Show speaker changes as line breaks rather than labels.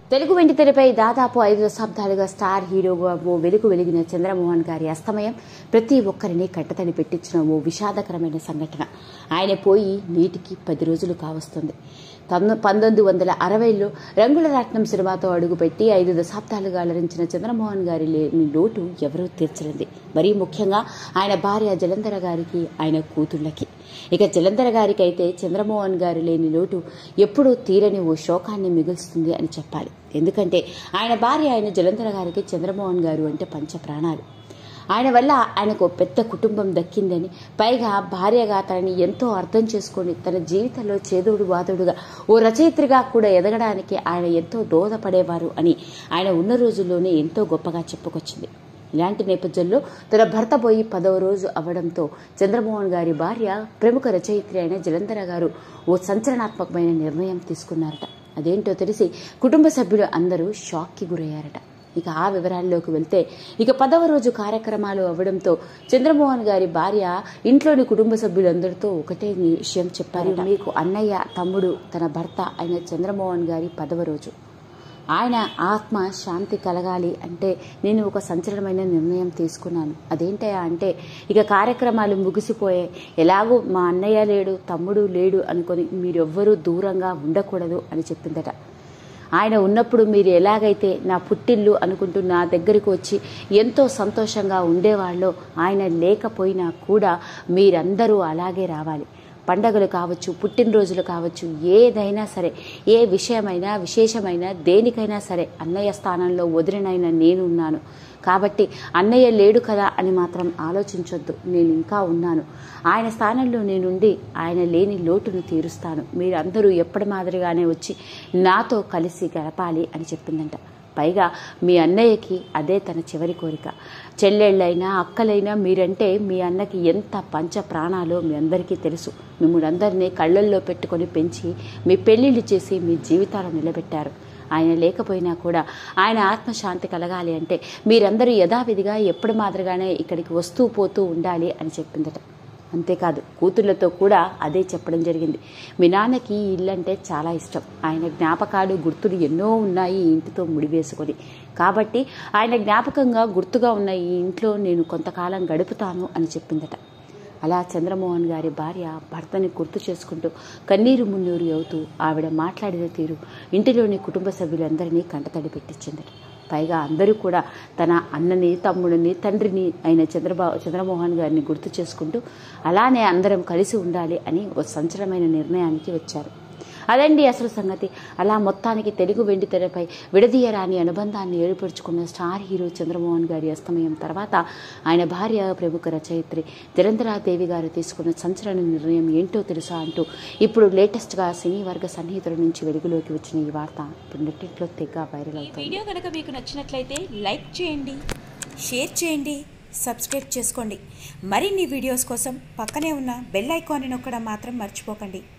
తెలుగు వెండితెరపై దాదాపు ఐదు దశాబ్దాలుగా స్టార్ హీరోగా ఓ వెలుగు వెలిగిన చంద్రమోహన్ గారి అస్తమయం ప్రతి ఒక్కరిని కట్టతడి పెట్టించిన ఓ విషాదకరమైన సంఘటన ఆయన పోయి నీటికి పది రోజులు కావస్తుంది తొమ్మిది- పంతొమ్మిది వందల అరవైలో రంగుల రాట్నం సినిమాతో అడుగుపెట్టి ఐదు దశాబ్దాలుగా అలరించిన చంద్రమోహన్ గారి లేని లోటు ఎవరూ తీర్చలేంది మరీ ముఖ్యంగా ఆయన భార్య జలంధర గారికి ఆయన కూతుళ్ళకి ఇక జలంధర గారికి అయితే చంద్రమోహన్ గారు లేని లోటు ఎప్పుడూ తీరని ఓ శోకాన్ని మిగులుస్తుంది అని చెప్పాలి ఎందుకంటే ఆయన భార్య ఆయన జలంధర గారికి చంద్రమోహన్ గారు అంటే పంచ ప్రాణాలు ఆయన వల్ల ఆయనకు ఓ పెద్ద కుటుంబం దక్కిందని పైగా భార్యగా తనని ఎంతో అర్థం చేసుకొని తన జీవితంలో చేదోడు వాదోడుగా ఓ రచయిత్రిగా కూడా ఎదగడానికి ఆయన ఎంతో దోహదపడేవారు అని ఆయన ఉన్న రోజుల్లోనే ఎంతో గొప్పగా చెప్పుకొచ్చింది ఇలాంటి నేపథ్యంలో తన భర్త పోయి పదవ రోజు అవడంతో చంద్రమోహన్ గారి భార్య ప్రముఖ రచయిత్రి అయిన జలంధర గారు ఓ సంచలనాత్మకమైన నిర్ణయం తీసుకున్నారట అదేంటో తెలిసి కుటుంబ సభ్యులు అందరూ షాక్కి గురయ్యారట ఇక ఆ వివరాల్లోకి వెళ్తే ఇక పదవ రోజు కార్యక్రమాలు అవ్వడంతో చంద్రమోహన్ గారి భార్య ఇంట్లోని కుటుంబ సభ్యులందరితో ఒకటే విషయం చెప్పారు మీకు అన్నయ్య తమ్ముడు తన భర్త అయిన చంద్రమోహన్ గారి పదవ రోజు ఆయన ఆత్మ శాంతి కలగాలి అంటే నేను ఒక సంచలనమైన నిర్ణయం తీసుకున్నాను అదేంటయా అంటే ఇక కార్యక్రమాలు ముగిసిపోయాయి ఎలాగో మా అన్నయ్య లేడు తమ్ముడు లేడు అనుకొని మీరెవ్వరూ దూరంగా ఉండకూడదు అని చెప్పిందట ఆయన ఉన్నప్పుడు మీరు ఎలాగైతే నా పుట్టిల్లు అనుకుంటూ నా దగ్గరికి వచ్చి ఎంతో సంతోషంగా ఉండేవాళ్ళో ఆయన లేకపోయినా కూడా మీరందరూ అలాగే రావాలి పండగలు కావచ్చు పుట్టినరోజులు కావచ్చు ఏదైనా సరే ఏ విషయమైనా విశేషమైన దేనికైనా సరే అన్నయ్య స్థానంలో వదిలినైనా నేనున్నాను కాబట్టి అన్నయ్య లేడు కదా అని మాత్రం ఆలోచించొద్దు నేను ఇంకా ఉన్నాను ఆయన స్థానంలో నేనుండి ఆయన లేని లోటును తీరుస్తాను మీరందరూ ఎప్పటి మాదిరిగానే వచ్చి నాతో కలిసి గడపాలి అని చెప్పిందంట పైగా మీ అన్నయ్యకి అదే తన చివరి కోరిక చెల్లెళ్ళైనా అక్కలైనా మీరంటే మీ అన్నకి ఎంత పంచ ప్రాణాలో మీ అందరికీ తెలుసు మిమ్మల్ని అందరినీ కళ్ళల్లో పెట్టుకొని పెంచి మీ పెళ్లిళ్ళు చేసి మీ జీవితాలు నిలబెట్టారు ఆయన లేకపోయినా కూడా ఆయన ఆత్మశాంతి కలగాలి అంటే మీరందరూ యథావిధిగా ఎప్పుడు మాదిరిగానే ఇక్కడికి వస్తూ పోతూ ఉండాలి అని చెప్పిందట అంతేకాదు కూతుళ్ళతో కూడా అదే చెప్పడం జరిగింది మీ నాన్నకి ఈ ఇల్లు అంటే చాలా ఇష్టం ఆయన జ్ఞాపకాలు గుర్తులు ఎన్నో ఉన్నాయి ఈ ఇంటితో ముడివేసుకొని కాబట్టి ఆయన జ్ఞాపకంగా గుర్తుగా ఉన్న ఈ ఇంట్లో నేను కొంతకాలం గడుపుతాను అని చెప్పిందట అలా చంద్రమోహన్ గారి భార్య భర్తని గుర్తు చేసుకుంటూ కన్నీరు మున్నూరు అవుతూ ఆవిడ మాట్లాడిన తీరు ఇంటిలోని కుటుంబ సభ్యులందరినీ కంటతడి పెట్టించిందట పైగా అందరూ కూడా తన అన్నని తమ్ముడిని తండ్రిని అయిన చంద్రబాబు చంద్రమోహన్ గారిని గుర్తు చేసుకుంటూ అలానే అందరం కలిసి ఉండాలి అని ఓ సంచలనమైన నిర్ణయానికి వచ్చారు అదండి అసలు సంగతి అలా మొత్తానికి తెలుగు వెండి తెరపై విడదీయరాని అనుబంధాన్ని ఏర్పరచుకున్న స్టార్ హీరో చంద్రమోహన్ గారి అస్తమయం తర్వాత ఆయన భార్య ప్రముఖ రచయిత్రి జలంధరాదేవి గారు తీసుకున్న సంచలన నిర్ణయం ఏంటో తెలుసా అంటూ ఇప్పుడు లేటెస్ట్గా సినీ వర్గ సన్నిహితుల నుంచి వెలుగులోకి వచ్చిన ఈ వార్త ఇప్పుడు నెట్టింట్లో తెగ వైరల్
ఈ
అవుతుంది
వీడియో కనుక మీకు నచ్చినట్లయితే లైక్ చేయండి షేర్ చేయండి సబ్స్క్రైబ్ చేసుకోండి మరిన్ని వీడియోస్ కోసం పక్కనే ఉన్న బెల్ ఐకాన్ని నొక్కడం మాత్రం మర్చిపోకండి